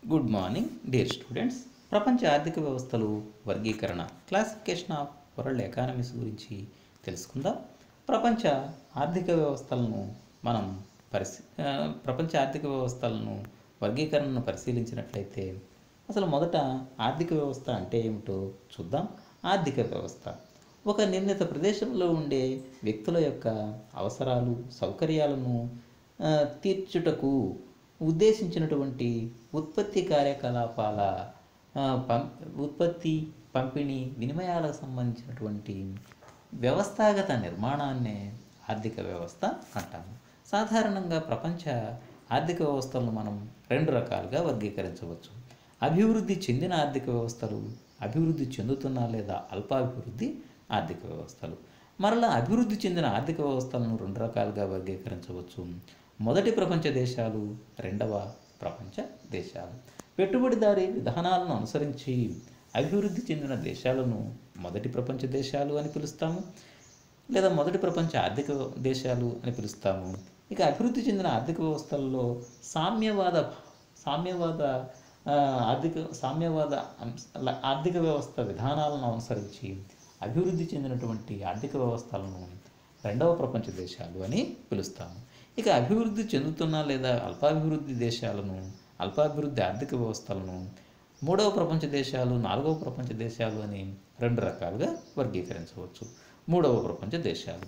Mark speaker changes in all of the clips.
Speaker 1: good morning dear students ప్రపంచ ఆర్థిక వ్యవస్థలు వర్గీకరణ క్లాసిఫికేషన్ ఆఫ్ వరల్డ్ ఎకానమీస్ గురించి తెలుసుకుందాం ప్రపంచ ఆర్థిక వ్యవస్థలను మనం పరిశీ ఆ, ప్రపంచ ఆర్థిక వ్యవస్థలను వర్గీకరణను పరిశీలించినట్లయితే అసలు మొదట ఆర్థిక వ్యవస్థ అంటే ఏమిటో చూద్దాం ఆర్థిక వ్యవస్థ ఒక నిర్ణీత ప్రదేశంలో ఉండే వ్యక్తుల యొక్క అవసరాలు సౌకర్యాలను ఆ, తీర్చుటకు ఉద్దేశించినటువంటి ఉత్పత్తి కార్యకలాపాల ఆ, పం ఉత్పత్తి పంపిణీ వినిమయాలకు సంబంధించినటువంటి వ్యవస్థాగత నిర్మాణాన్నే ఆర్థిక వ్యవస్థ అంటాము సాధారణంగా ప్రపంచ ఆర్థిక వ్యవస్థలను మనం రెండు రకాలుగా వర్గీకరించవచ్చు అభివృద్ధి చెందిన ఆర్థిక వ్యవస్థలు అభివృద్ధి చెందుతున్న లేదా అల్పాభివృద్ధి ఆర్థిక వ్యవస్థలు మరలా అభివృద్ధి చెందిన ఆర్థిక వ్యవస్థలను రెండు రకాలుగా వర్గీకరించవచ్చు మొదటి ప్రపంచ దేశాలు రెండవ ప్రపంచ దేశాలు పెట్టుబడిదారీ విధానాలను అనుసరించి అభివృద్ధి చెందిన దేశాలను మొదటి ప్రపంచ దేశాలు అని పిలుస్తాము లేదా మొదటి ప్రపంచ ఆర్థిక దేశాలు అని పిలుస్తాము ఇక అభివృద్ధి చెందిన ఆర్థిక వ్యవస్థల్లో సామ్యవాద సామ్యవాద ఆ, ఆర్థిక సామ్యవాద అంశ- ల- ఆర్థిక వ్యవస్థ విధానాలను అనుసరించి అభివృద్ధి చెందినటువంటి ఆర్థిక వ్యవస్థలను రెండవ ప్రపంచ దేశాలు అని పిలుస్తాము ఇక అభివృద్ధి చెందుతున్న లేదా అల్పాభివృద్ధి దేశాలను అల్పాభివృద్ధి ఆర్థిక వ్యవస్థలను మూడవ ప్రపంచ దేశాలు నాలుగవ ప్రపంచ దేశాలు అని రెండు రకాలుగా వర్గీకరించవచ్చు మూడవ ప్రపంచ దేశాలు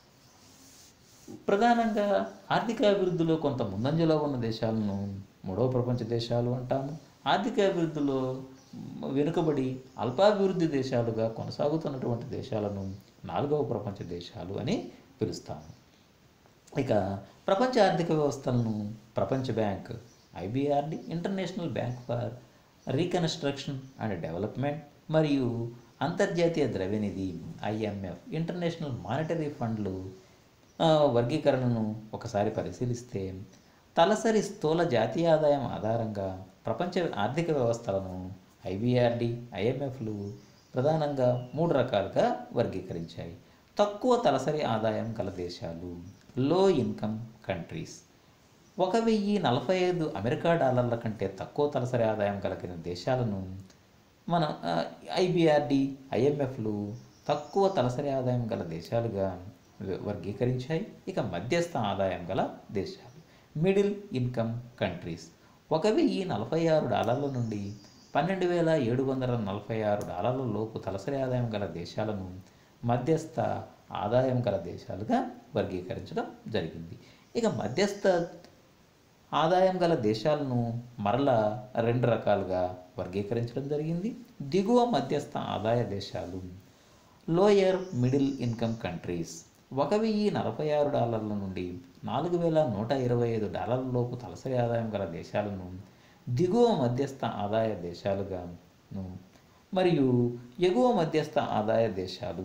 Speaker 1: ప్రధానంగా ఆర్థిక అభివృద్ధిలో కొంత ముందంజలో ఉన్న దేశాలను మూడవ ప్రపంచ దేశాలు అంటాము ఆర్థిక అభివృద్ధిలో వెనుకబడి అల్పాభివృద్ధి దేశాలుగా కొనసాగుతున్నటువంటి దేశాలను నాలుగవ ప్రపంచ దేశాలు అని పిలుస్తాము ఇక ప్రపంచ ఆర్థిక వ్యవస్థలను ప్రపంచ bank IBRD international bank for reconstruction and development మరియు అంతర్జాతీయ ద్రవ్యనిధి ఐఎంఎఫ్ ఇంటర్నేషనల్ మానిటరీ ఫండ్లు ఆ, వర్గీకరణను ఒకసారి పరిశీలిస్తే తలసరి స్థూల జాతీయ ఆదాయం ఆధారంగా ప్రపంచ ఆర్థిక వ్యవస్థలను ఐబిఆర్డి ఐఎంఎఫ్లు ప్రధానంగా మూడు రకాలుగా వర్గీకరించాయి తక్కువ తలసరి ఆదాయం గల దేశాలు లో ఇన్కమ్ కంట్రీస్ ఒక వెయ్యి నలభై ఐదు అమెరికా డాలర్ల కంటే తక్కువ తలసరి ఆదాయం కలిగిన దేశాలను మన ఐబిఆర్డి ఐఎంఎఫ్లు తక్కువ తలసరి ఆదాయం గల దేశాలుగా వ- వర్గీకరించాయి ఇక మధ్యస్థ ఆదాయం గల దేశాలు మిడిల్ ఇన్కమ్ కంట్రీస్ ఒక వెయ్యి నలభై ఆరు డాలర్ల నుండి పన్నెండు వేల ఏడు వందల నలభై ఆరు డాలర్ల లోపు తలసరి ఆదాయం గల దేశాలను మధ్యస్థ ఆదాయం గల దేశాలుగా వర్గీకరించడం జరిగింది ఇక మధ్యస్థ ఆదాయం గల దేశాలను మరలా రెండు రకాలుగా వర్గీకరించడం జరిగింది దిగువ మధ్యస్థ ఆదాయ దేశాలు లోయర్ మిడిల్ ఇన్కమ్ కంట్రీస్ ఒక వెయ్యి నలభై ఆరు డాలర్ల నుండి నాలుగు వేల నూట ఇరవై ఐదు డాలర్ల లోపు తలసరి ఆదాయం గల దేశాలను దిగువ మధ్యస్థ ఆదాయ దేశాలుగాను మరియు ఎగువ మధ్యస్థ ఆదాయ దేశాలు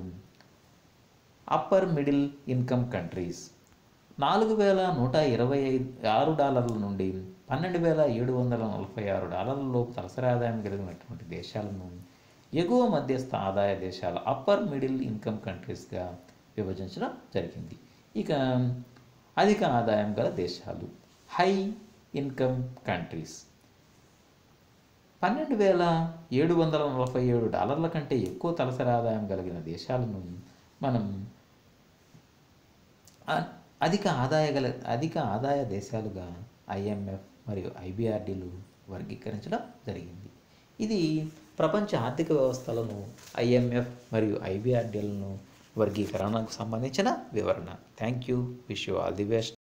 Speaker 1: అప్పర్ మిడిల్ ఇన్కమ్ కంట్రీస్ నాలుగు వేల నూట ఇరవై ఐదు ఆరు డాలర్ల నుండి పన్నెండు వేల ఏడు వందల నలభై ఆరు డాలర్ల లోపు తలసరి ఆదాయం కలిగినటువంటి దేశాలను ఎగువ మధ్యస్థ ఆదాయ దేశాలు అప్పర్ మిడిల్ ఇన్కమ్ కంట్రీస్గా విభజించడం జరిగింది ఇక అధిక ఆదాయం గల దేశాలు హై ఇన్కమ్ కంట్రీస్ పన్నెండు వేల ఏడు వందల నలభై ఏడు డాలర్ల కంటే ఎక్కువ తలసరి ఆదాయం కలిగిన దేశాలను మనం అ- అధిక ఆదాయ గల అధిక ఆదాయ దేశాలుగా ఐఎంఎఫ్ మరియు ఐబిఆర్డీలు వర్గీకరించడం జరిగింది ఇది ప్రపంచ ఆర్థిక వ్యవస్థలను ఐఎంఎఫ్ మరియు ఐబిఆర్డీలను వర్గీకరణకు సంబంధించిన వివరణ thank you wish you all the best